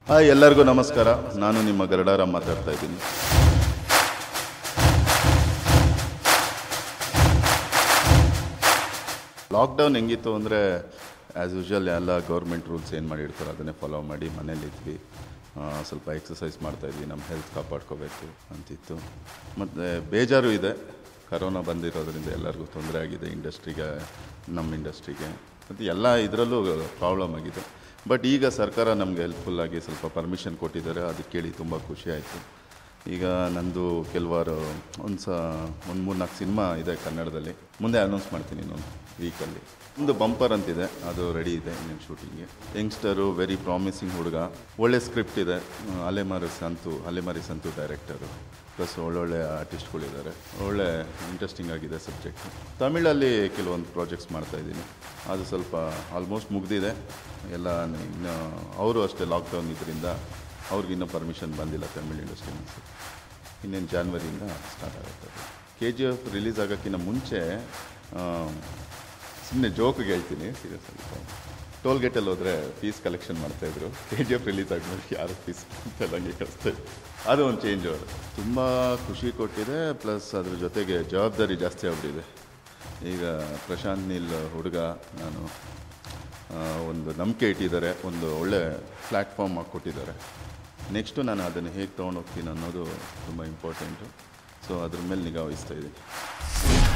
hi ಎಲ್ಲರಿಗೂ ನಮಸ್ಕಾರ ನಾನು ನಿಮ್ಮ ಗರಡಾರ ಮಾತಾಡ್ತಾ ಇದ್ದೀನಿ ಲಾಕ್ಡೌನ್ ಹೆಂಗಿತ್ತು ಅಂದರೆ ಆ್ಯಸ್ ಯೂಶ್ವಲ್ ಎಲ್ಲ ಗೌರ್ಮೆಂಟ್ ರೂಲ್ಸ್ ಏನು ಮಾಡಿರ್ತಾರೆ ಅದನ್ನೇ ಫಾಲೋ ಮಾಡಿ ಮನೇಲಿದ್ವಿ ಆ, ಸ್ವಲ್ಪ ಎಕ್ಸಸೈಸ್ ಮಾಡ್ತಾಯಿದ್ವಿ ನಮ್ಮ ಹೆಲ್ತ್ ಕಾಪಾಡ್ಕೋಬೇಕು ಅಂತಿತ್ತು ಮತ್ತು ಬೇಜಾರು ಇದೆ ಕರೋನಾ ಬಂದಿರೋದ್ರಿಂದ ಎಲ್ಲರಿಗೂ ತೊಂದರೆ ಆಗಿದೆ ಇಂಡಸ್ಟ್ರಿಗೆ ನಮ್ಮ ಇಂಡಸ್ಟ್ರಿಗೆ ಮತ್ತು ಎಲ್ಲ ಇದರಲ್ಲೂ ಪ್ರಾಬ್ಲಮ್ ಆಗಿದೆ ಬಟ್ ಈಗ ಸರ್ಕಾರ ನಮಗೆ ಹೆಲ್ಪ್ಫುಲ್ಲಾಗಿ ಸ್ವಲ್ಪ ಪರ್ಮಿಷನ್ ಕೊಟ್ಟಿದ್ದಾರೆ ಅದು ಕೇಳಿ ತುಂಬ ಖುಷಿ ಆಯಿತು ಈಗ ನಂದು ಕೆಲವಾರು ಒಂದು ಸ ಒಂದು ಮೂರು ನಾಲ್ಕು ಸಿನಿಮಾ ಇದೆ ಕನ್ನಡದಲ್ಲಿ ಮುಂದೆ ಅನೌನ್ಸ್ ಮಾಡ್ತೀನಿ ಇನ್ನೊಂದು ವೀಕಲ್ಲಿ ಒಂದು ಬಂಪರ್ ಅಂತಿದೆ ಅದು ರೆಡಿ ಇದೆ ಇನ್ನೇನು ಶೂಟಿಂಗ್ಗೆ ಯಂಗ್ಸ್ಟರು ವೆರಿ ಪ್ರಾಮಿಸಿಂಗ್ ಹುಡುಗ ಒಳ್ಳೆ ಸ್ಕ್ರಿಪ್ಟ್ ಇದೆ ಆ, ಅಲೆಮಾರಿ ಸಂತು ಅಲೆಮಾರಿ ಸಂತು ಡೈರೆಕ್ಟರು ಪ್ಲಸ್ ಒಳ್ಳೊಳ್ಳೆ ಆರ್ಟಿಸ್ಟ್ಗಳಿದ್ದಾರೆ ಒಳ್ಳೆ ಇಂಟ್ರೆಸ್ಟಿಂಗ್ ಆಗಿದೆ ಸಬ್ಜೆಕ್ಟ್ ತಮಿಳಲ್ಲಿ ಕೆಲವೊಂದು ಪ್ರಾಜೆಕ್ಟ್ಸ್ ಮಾಡ್ತಾ ಇದ್ದೀನಿ ಅದು ಸ್ವಲ್ಪ ಆಲ್ಮೋಸ್ಟ್ ಮುಗ್ದಿದೆ ಎಲ್ಲ ಇನ್ನು ಅವರು ಅಷ್ಟೇ ಲಾಕ್ಡೌನ್ ಇದರಿಂದ ಅವ್ರಿಗಿನ್ನೂ ಪರ್ಮಿಷನ್ ಬಂದಿಲ್ಲ ತಮಿಳ್ ಇಂಡಸ್ಟ್ರಿ ಇನ್ನೇನು ಜಾನ್ವರಿಯಿಂದ ಸ್ಟಾರ್ಟ್ ಆಗುತ್ತೆ ಕೆ ಜಿ ಎಫ್ ರಿಲೀಸ್ ಆಗೋಕ್ಕಿಂತ ಮುಂಚೆ ಸುಮ್ಮನೆ ಜೋಕ್ಗೆ ಹೇಳ್ತೀನಿ ಸೀರಿಯಸ್ ಆಗಿ ಟೋಲ್ ಗೇಟಲ್ಲಿ ಹೋದರೆ ಫೀಸ್ ಕಲೆಕ್ಷನ್ ಮಾಡ್ತಾಯಿದ್ರು ಕೆ ಜಿ ಎಫ್ ರಿಲೀಸ್ ಆದ್ಮೇಲೆ ಯಾರು ಫೀಸ್ ಅಂತ ಹಂಗೆ ಕಳಿಸ್ತಾ ಇದ್ರು ಅದು ಒಂದು ಚೇಂಜ್ ಅವರು ತುಂಬ ಖುಷಿ ಕೊಟ್ಟಿದೆ ಪ್ಲಸ್ ಅದ್ರ ಜೊತೆಗೆ ಜವಾಬ್ದಾರಿ ಜಾಸ್ತಿ ಆಗ್ಬಿಟ್ಟಿದೆ ಈಗ ಪ್ರಶಾಂತ್ ನೀಲ್ ಹುಡುಗ ನಾನು ಆ, ಒಂದು ನಂಬಿಕೆ ಇಟ್ಟಿದ್ದಾರೆ ಒಂದು ಒಳ್ಳೆ ಪ್ಲ್ಯಾಟ್ಫಾರ್ಮ್ ಕೊಟ್ಟಿದ್ದಾರೆ ನೆಕ್ಸ್ಟು ನಾನು ಅದನ್ನು ಹೇಗೆ ತೊಗೊಂಡೋಗ್ತೀನಿ ಅನ್ನೋದು ತುಂಬ ಇಂಪಾರ್ಟೆಂಟು ಸೊ ಅದ್ರ ಮೇಲೆ ನಿಗಾ ವಹಿಸ್ತಾ ಇದ್ದೀನಿ